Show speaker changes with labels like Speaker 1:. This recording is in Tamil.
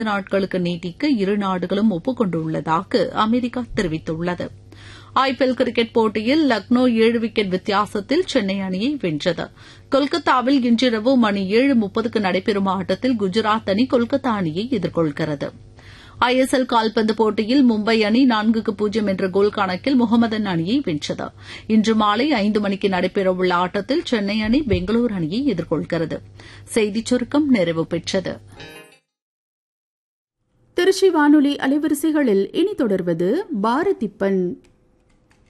Speaker 1: நாட்களுக்கு நீட்டிக்க இரு நாடுகளும் ஒப்புக்கொண்டுள்ளதாக அமெரிக்கா தெரிவித்துள்ளது ஐபிஎல் கிரிக்கெட் போட்டியில் லக்னோ ஏழு விக்கெட் வித்தியாசத்தில் சென்னை அணியை வென்றது கொல்கத்தாவில் இன்றிரவு மணி ஏழு முப்பதுக்கு நடைபெறும் ஆட்டத்தில் குஜராத் அணி கொல்கத்தா அணியை எதிர்கொள்கிறது ஐஎஸ்எல் கால்பந்து போட்டியில் மும்பை அணி நான்குக்கு பூஜ்ஜியம் என்ற கோல் கணக்கில் முகமதன் அணியை வென்றது இன்று மாலை ஐந்து மணிக்கு நடைபெறவுள்ள ஆட்டத்தில் சென்னை அணி பெங்களூரு அணியை எதிர்கொள்கிறது செய்திச் சுருக்கம் நிறைவு பெற்றது
Speaker 2: திருச்சி வானொலி அலைவரிசைகளில் இனி தொடர்வது பாரதிப்பன்